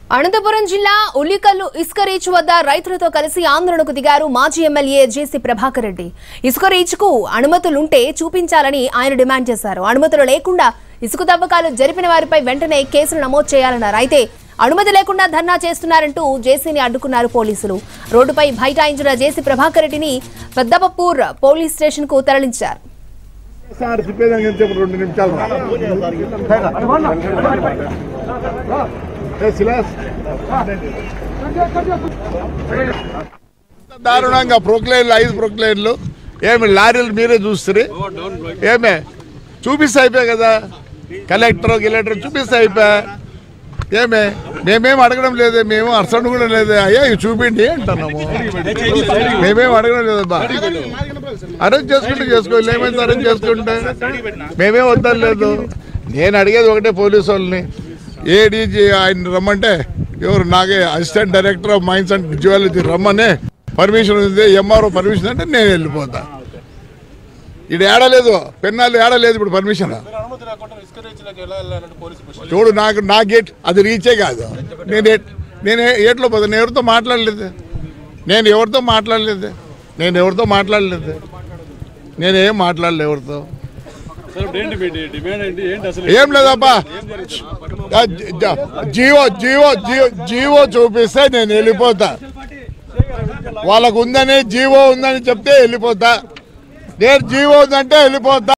అనంతపురం జిల్లా ఉల్లికల్లు ఇసుక రీచ్ వద్ద రైతులతో కలిసి ఆందోళనకు దిగారు మాజీ ఎమ్మెల్యే జేసీ ప్రభాకర్ రెడ్డి ఇసుక రీచ్కు అనుమతులుంటే చూపించాలని ఆయన డిమాండ్ చేశారు అనుమతులు లేకుండా ఇసుక తవ్వకాలు జరిపిన వారిపై వెంటనే కేసులు నమోదు చేయాలన్నారు అయితే అనుమతి లేకుండా ధర్నా చేస్తున్నారంటూ జేసీని అడ్డుకున్నారు పోలీసులు రోడ్డుపై బైఠాయించిన జేసీ ప్రభాకర్ రెడ్డిని పెద్దపప్పూర్ పోలీస్ స్టేషన్ కు తరలించారు సార్ చెప్పేదానికి ఎంత చెప్పు రెండు నిమిషాలు రా. ఏ శిలాస్ దారుణంగా ప్రొక్లైన్లు ఐదు ప్రొక్లైన్లు ఏమి లారీలు మీరే చూస్తారు ఏమే చూపిస్తే అయిపోయా కదా కలెక్టర్ గిలెక్టర్ చూపిస్తే అయిపోయా ఏమే మేమేం అడగడం లేదే మేము అర్చండ్ కూడా లేదే అయ్యా ఇవి చూపిండి అంటున్నాము మేమేం అడగడం లేదబ్బా అరేంజ్ చేసుకుంటే చేసుకోవాలి ఏమైంది అరేంజ్ చేసుకుంటే మేమేం వద్దని లేదు నేను అడిగేది ఒకటే పోలీసు వాళ్ళని ఏడీజీ ఆయన రమ్మంటే ఎవరు నాగే assistant director of mines and geology రమ్మనే పర్మిషన్ ఉంది ఎంఆర్ఓ పర్మిషన్ అంటే నేను వెళ్ళిపోతా ఇది ఏడలేదు పెన్నాలు ఏడలేదు ఇప్పుడు పర్మిషన్ అనుమతి లేకుండా ఇసుక రీచ్లోకి ఎలా వెళ్ళాలంటే పోలీసు క్వశ్చన్ చూడు నాకు నా గేట్ అది రీచే కాదు నేను ఏ- నేను ఏ- ఏట్లో పోతా నేను ఎవరితో మాట్లాడలేదు నేను ఎవరితో మాట్లాడలేదు నేను ఎవరితో మాట్లాడలేదు నేను ఏం మాట్లాడలేదు ఎవరితో సార్ ఏంటి మీ డిమాండ్ ఏంటి ఏంటి అసలు ఏం లేదబ్బా ఆ జ- జ- జీవో జీవో జీవో జీవో చూపిస్తే నేను వెళ్ళిపోతా వాళ్ళకు ఉందని జీవో ఉందని చెప్తే వెళ్ళిపోతా నేను జీవో ఉందంటే వెళ్ళిపోతా